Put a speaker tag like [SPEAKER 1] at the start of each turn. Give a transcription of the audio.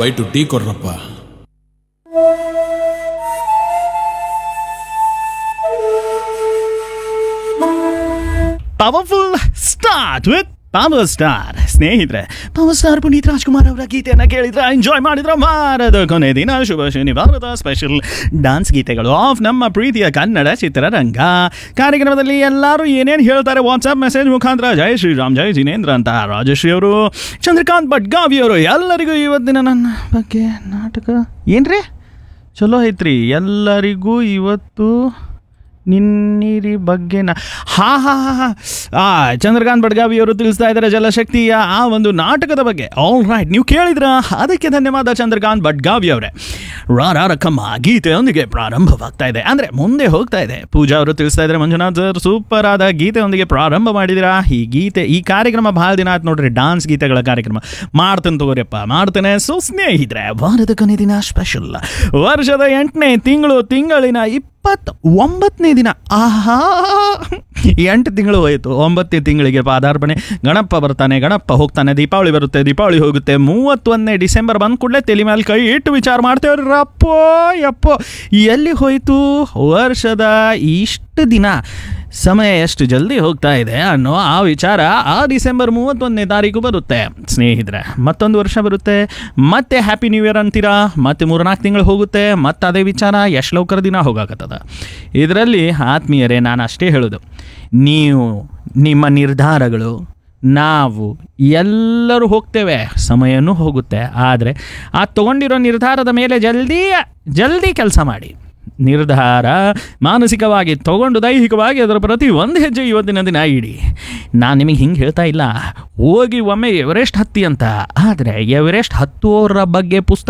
[SPEAKER 1] bite tea ಕೊಡ್ರಪ್ಪ
[SPEAKER 2] powerful start with power star ಸ್ನೇಹಿತರೆ power star Puneeth Rajkumar ಅವರ ಗೀತೆಯನ್ನು ಕೇಳಿದ್ರೆ ಎಂಜಾಯ್ ಮಾಡಿದ್ರೆ ಮಾರದ ಕೊನೆ ದಿನ ಶುಭ ಶನಿವಾರದ ಸ್ಪೆಷಲ್ ಡಾನ್ಸ್ ಗೀತೆಗಳು ಆಫ್ ನಮ್ಮ ಪ್ರೀತಿಯ ಕನ್ನಡ ಚಿತ್ರರಂಗ ಕಾರ್ಯಕ್ರಮದಲ್ಲಿ ಎಲ್ಲರೂ ಏನೇನು ಹೇಳ್ತಾರೆ ವಾಟ್ಸ್ಆಪ್ ಮೆಸೇಜ್ ಮುಖಾಂತರ ಜೈ ಶ್ರೀರಾಮ್ ಜೈ ಜಿನೇಂದ್ರ ಅಂತ ರಾಜಶ್ರೀ ಅವರು ಚಂದ್ರಕಾಂತ್ ಭಟ್ಗಾವಿ ಅವರು ಎಲ್ಲರಿಗೂ ಇವತ್ತಿನ ನನ್ನ ಬಗ್ಗೆ ನಾಟಕ ಏನ್ರಿ ಚಲೋ ಐತ್ರಿ ಎಲ್ಲರಿಗೂ ಇವತ್ತು ನಿನ್ನಿರಿ ಬಗ್ಗೆನ ಹಾ ಹಾ ಹಾ ಹಾ ಆ ಚಂದ್ರಕಾಂತ್ ಬಡ್ಗಾವಿ ಅವರು ತಿಳಿಸ್ತಾ ಇದ್ದಾರೆ ಜಲಶಕ್ತಿಯ ಆ ಒಂದು ನಾಟಕದ ಬಗ್ಗೆ ಆಲ್ ರೈಟ್ ನೀವು ಕೇಳಿದ್ರ ಅದಕ್ಕೆ ಧನ್ಯವಾದ ಚಂದ್ರಕಾಂತ್ ಬಡ್ಗಾವಿ ಅವರೇ ರಾ ರಾ ರಕ್ಕಮ್ಮ ಗೀತೆಯೊಂದಿಗೆ ಪ್ರಾರಂಭವಾಗ್ತಾ ಇದೆ ಅಂದರೆ ಮುಂದೆ ಹೋಗ್ತಾ ಇದೆ ಪೂಜಾ ಅವರು ತಿಳಿಸ್ತಾ ಇದ್ದಾರೆ ಮಂಜುನಾಥ್ ಸರ್ ಸೂಪರ್ ಆದ ಗೀತೆಯೊಂದಿಗೆ ಪ್ರಾರಂಭ ಮಾಡಿದಿರಾ ಈ ಗೀತೆ ಈ ಕಾರ್ಯಕ್ರಮ ಭಾಳ ದಿನ ಆಯ್ತು ನೋಡ್ರಿ ಡಾನ್ಸ್ ಗೀತೆಗಳ ಕಾರ್ಯಕ್ರಮ ಮಾಡ್ತೇನೆ ತಗೋರಿಯಪ್ಪ ಮಾಡ್ತೇನೆ ಸೊ ಸ್ನೇಹಿತರೆ ವಾರದ ಕೊನೆ ದಿನ ಸ್ಪೆಷಲ್ ವರ್ಷದ ಎಂಟನೇ ತಿಂಗಳು ತಿಂಗಳಿನ ಇಪ್ಪತ್ತ ಒಂಬತ್ತನೇ ದಿನ ಆಹಾ ಎಂಟು ತಿಂಗಳು ಹೋಯಿತು ಒಂಬತ್ತನೇ ತಿಂಗಳಿಗೆ ಪಾದಾರ್ಪಣೆ ಗಣಪ ಬರ್ತಾನೆ ಗಣಪ ಹೋಗ್ತಾನೆ ದೀಪಾವಳಿ ಬರುತ್ತೆ ದೀಪಾವಳಿ ಹೋಗುತ್ತೆ ಮೂವತ್ತೊಂದನೇ ಡಿಸೆಂಬರ್ ಬಂದ ಕೂಡಲೇ ತಲೆ ಮೇಲೆ ಕೈ ಇಟ್ಟು ವಿಚಾರ ಮಾಡ್ತೇವ್ರಿ ರಪ್ಪೋ ಯಪ್ಪೋ ಎಲ್ಲಿ ಹೋಯಿತು ವರ್ಷದ ಇಷ್ಟು ದಿನ ಸಮಯ ಎಷ್ಟು ಜಲ್ದಿ ಹೋಗ್ತಾ ಇದೆ ಅನ್ನೋ ಆ ವಿಚಾರ ಆ ಡಿಸೆಂಬರ್ ಮೂವತ್ತೊಂದನೇ ತಾರೀಕು ಬರುತ್ತೆ ಸ್ನೇಹಿತರೆ ಮತ್ತೊಂದು ವರ್ಷ ಬರುತ್ತೆ ಮತ್ತೆ ಹ್ಯಾಪಿ ನ್ಯೂ ಇಯರ್ ಅಂತೀರಾ ಮತ್ತೆ ಮೂರ್ನಾಲ್ಕು ತಿಂಗಳು ಹೋಗುತ್ತೆ ಮತ್ತೆ ಅದೇ ವಿಚಾರ ಎಷ್ಟು ಲೌಕರ ದಿನ ಹೋಗಾಕತ್ತದ ಇದರಲ್ಲಿ ಆತ್ಮೀಯರೇ ನಾನು ಅಷ್ಟೇ ಹೇಳೋದು ನೀವು ನಿಮ್ಮ ನಿರ್ಧಾರಗಳು ನಾವು ಎಲ್ಲರೂ ಹೋಗ್ತೇವೆ ಸಮಯನೂ ಹೋಗುತ್ತೆ ಆದರೆ ಆ ತಗೊಂಡಿರೋ ನಿರ್ಧಾರದ ಮೇಲೆ ಜಲ್ದಿ ಜಲ್ದಿ ಕೆಲಸ ಮಾಡಿ ನಿರ್ಧಾರ ಮಾನಸಿಕವಾಗಿ ತಗೊಂಡು ದೈಹಿಕವಾಗಿ ಅದರ ಪ್ರತಿ ಒಂದು ಹೆಜ್ಜೆ ಇವತ್ತಿನ ದಿನ ಇಡಿ ನಾನು ನಿಮಗೆ ಹಿಂಗೆ ಹೇಳ್ತಾ ಇಲ್ಲ ಹೋಗಿ ಒಮ್ಮೆ ಎವರೆಸ್ಟ್ ಹತ್ತಿ ಅಂತ ಆದರೆ ಎವರೆಸ್ಟ್ ಹತ್ತುವವರ ಬಗ್ಗೆ ಪುಸ್ತಕ